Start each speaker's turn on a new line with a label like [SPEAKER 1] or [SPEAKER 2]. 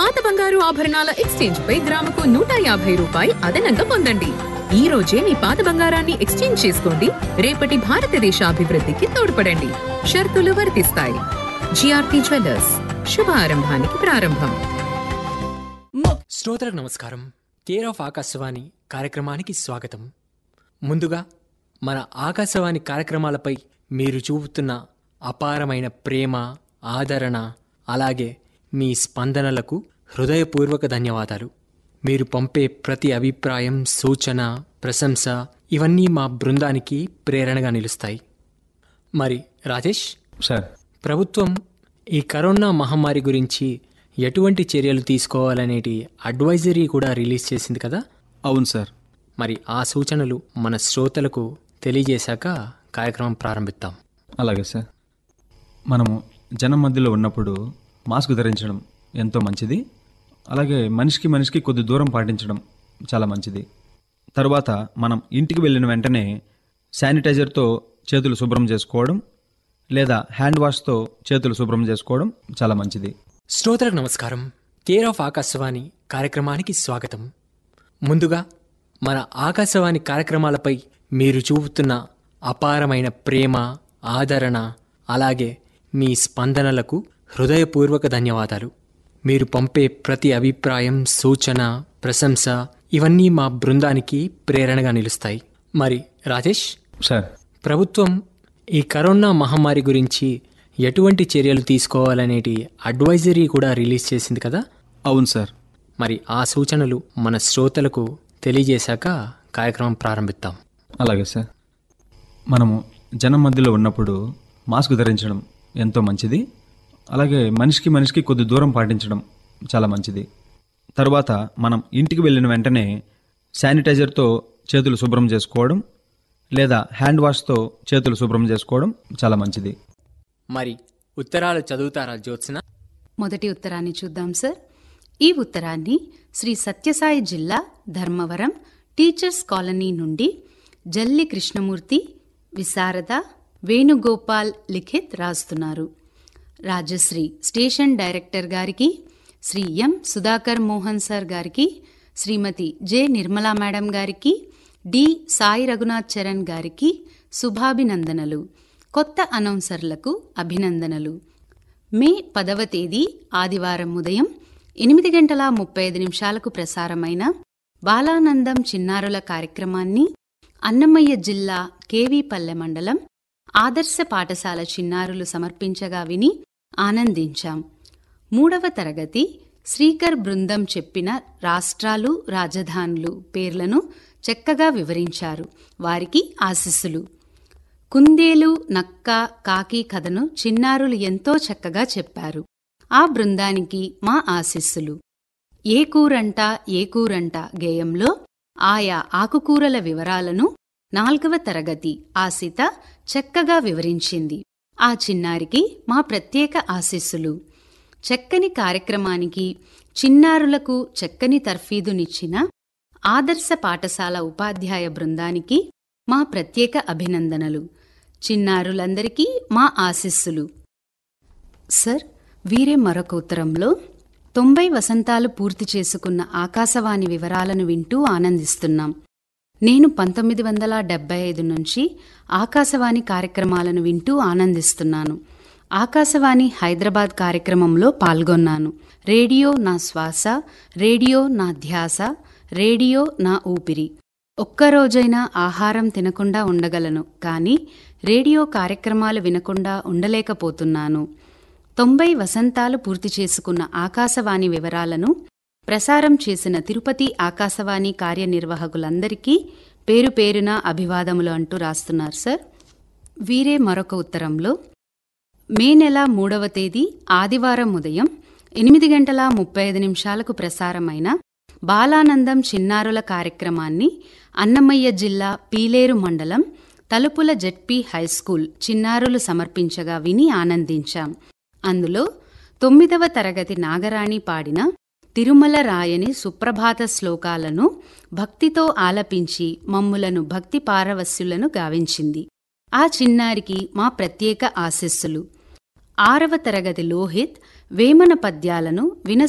[SPEAKER 1] పాత బంగారు ఆభరణాల ఎక్స్చేంజ్ పై గ్రాముకు నూట యాభై రూపాయి అదనంగా పొందండి ఈ రోజే మీ పాత బంగారాన్ని ఎక్స్చేంజ్ చేసుకోండి రేపటి భారతదేశ అభివృద్ధికి తోడ్పడండి షరతులు వర్తిస్తాయి జిఆర్టీ జ్యువెల్లర్స్ శుభ ఆరంభానికి ప్రారంభం
[SPEAKER 2] శ్రోతలకు నమస్కారం కేర్ ఆఫ్ ఆకాశవాణి కార్యక్రమానికి స్వాగతం ముందుగా మన ఆకాశవాణి కార్యక్రమాలపై మీరు చూపుతున్న అపారమైన ప్రేమ ఆదరణ అలాగే మీ స్పందనలకు హృదయపూర్వక ధన్యవాదాలు మీరు పంపే ప్రతి అభిప్రాయం సూచన ప్రశంస ఇవన్నీ మా బృందానికి ప్రేరణగా నిలుస్తాయి మరి రాజేష్
[SPEAKER 3] సార్
[SPEAKER 2] ప్రభుత్వం ఈ కరోనా మహమ్మారి గురించి ఎటువంటి చర్యలు తీసుకోవాలనేటి అడ్వైజరీ కూడా రిలీజ్ చేసింది కదా
[SPEAKER 3] అవును సార్
[SPEAKER 2] మరి ఆ సూచనలు మన శ్రోతలకు తెలియజేశాక కార్యక్రమం ప్రారంభిద్దాం
[SPEAKER 3] అలాగే సార్ మనము జనం మధ్యలో ఉన్నప్పుడు మాస్క్ ధరించడం ఎంతో మంచిది అలాగే మనిషికి మనిషికి కొద్ది దూరం పాటించడం చాలా మంచిది తరువాత మనం ఇంటికి వెళ్ళిన వెంటనే శానిటైజర్తో చేతులు శుభ్రం చేసుకోవడం లేదా హ్యాండ్ వాష్తో చేతులు శుభ్రం చేసుకోవడం చాలా మంచిది
[SPEAKER 2] శ్రోతలకు నమస్కారం కేర్ ఆఫ్ ఆకాశవాణి కార్యక్రమానికి స్వాగతం ముందుగా మన ఆకాశవాణి కార్యక్రమాలపై మీరు చూపుతున్న అపారమైన ప్రేమ ఆదరణ అలాగే మీ స్పందనలకు హృదయపూర్వక ధన్యవాదాలు మీరు పంపే ప్రతి అభిప్రాయం సూచన ప్రశంస ఇవన్నీ మా బృందానికి ప్రేరణగా నిలుస్తాయి మరి రాజేష్
[SPEAKER 3] సార్
[SPEAKER 2] ప్రభుత్వం ఈ కరోనా మహమ్మారి గురించి ఎటువంటి చర్యలు తీసుకోవాలనేటి అడ్వైజరీ కూడా రిలీజ్ చేసింది కదా
[SPEAKER 3] అవును సార్
[SPEAKER 2] మరి ఆ సూచనలు మన శ్రోతలకు తెలియజేశాక కార్యక్రమం ప్రారంభిద్దాం
[SPEAKER 3] అలాగే సార్ మనము జనం మధ్యలో ఉన్నప్పుడు మాస్క్ ధరించడం ఎంతో మంచిది అలాగే మనిషికి మనిషికి కొద్ది దూరం పాటించడం చాలా మంచిది తరువాత మనం ఇంటికి వెళ్ళిన వెంటనే శానిటైజర్తో చేతులు శుభ్రం చేసుకోవడం లేదా హ్యాండ్ వాష్తో చేతులు శుభ్రం చేసుకోవడం చాలా మంచిది
[SPEAKER 2] మరి ఉత్తరాలు చదువుతారా జ్యోత్స్న
[SPEAKER 4] మొదటి ఉత్తరాన్ని చూద్దాం సార్ ఈ ఉత్తరాన్ని శ్రీ సత్యసాయి జిల్లా ధర్మవరం టీచర్స్ కాలనీ నుండి జల్లి కృష్ణమూర్తి విశారద వేణుగోపాల్ లిఖిత్ రాస్తున్నారు రాజశ్రీ స్టేషన్ డైరెక్టర్ గారికి శ్రీ ఎం సుధాకర్ మోహన్ సార్ గారికి శ్రీమతి జె నిర్మలా మేడం గారికి డి సాయి రఘునాథ్ చరణ్ గారికి శుభాభినందనలు కొత్త అనౌన్సర్లకు అభినందనలు మే పదవ తేదీ ఆదివారం ఉదయం ఎనిమిది గంటల ముప్పై ఐదు నిమిషాలకు ప్రసారమైన బాలానందం చిన్నారుల కార్యక్రమాన్ని అన్నమయ్య జిల్లా కేవీపల్లె మండలం ఆదర్శ పాఠశాల చిన్నారులు సమర్పించగా విని ఆనందించాం మూడవ తరగతి శ్రీకర్ బృందం చెప్పిన రాష్ట్రాలు రాజధానులు పేర్లను చక్కగా వివరించారు వారికి ఆశీస్సులు కుందేలు నక్క కాకి కథను చిన్నారులు ఎంతో చక్కగా చెప్పారు ఆ బృందానికి మా ఆశీస్సులు ఏ కూరంట ఏ కూరంట గేయంలో ఆయా ఆకుకూరల వివరాలను నాల్గవ తరగతి ఆసిత చక్కగా వివరించింది ఆ చిన్నారికి మా ప్రత్యేక ఆశీస్సులు చక్కని కార్యక్రమానికి చిన్నారులకు చక్కని తర్ఫీదునిచ్చిన ఆదర్శ పాఠశాల ఉపాధ్యాయ బృందానికి మా ప్రత్యేక అభినందనలు చిన్నారులందరికీ మా ఆశీస్సులు సర్ వీరే మరొక ఉత్తరంలో తొంభై వసంతాలు పూర్తి చేసుకున్న ఆకాశవాణి వివరాలను వింటూ ఆనందిస్తున్నాం నేను పంతొమ్మిది వందల డెబ్బై ఐదు నుంచి ఆకాశవాణి కార్యక్రమాలను వింటూ ఆనందిస్తున్నాను ఆకాశవాణి హైదరాబాద్ కార్యక్రమంలో పాల్గొన్నాను రేడియో నా శ్వాస రేడియో నా ధ్యాస రేడియో నా ఊపిరి ఒక్కరోజైనా ఆహారం తినకుండా ఉండగలను కానీ రేడియో కార్యక్రమాలు వినకుండా ఉండలేకపోతున్నాను తొంభై వసంతాలు పూర్తి చేసుకున్న ఆకాశవాణి వివరాలను ప్రసారం చేసిన తిరుపతి ఆకాశవాణి కార్యనిర్వాహకులందరికీ పేరు పేరున అభివాదములు అంటూ రాస్తున్నారు సార్ వీరే మరొక ఉత్తరంలో మే నెల మూడవ తేదీ ఆదివారం ఉదయం ఎనిమిది గంటల ముప్పై ఐదు నిమిషాలకు ప్రసారమైన బాలానందం చిన్నారుల కార్యక్రమాన్ని అన్నమయ్య జిల్లా పీలేరు మండలం తలుపుల జెడ్పీ హైస్కూల్ చిన్నారులు సమర్పించగా విని ఆనందించాం అందులో తొమ్మిదవ తరగతి నాగరాణి పాడిన తిరుమల రాయని సుప్రభాత శ్లోకాలను భక్తితో ఆలపించి మమ్ములను భక్తి పారవస్యులను గావించింది ఆ చిన్నారికి మా ప్రత్యేక ఆశీస్సులు ఆరవ తరగతి లోహిత్ వేమన పద్యాలను విన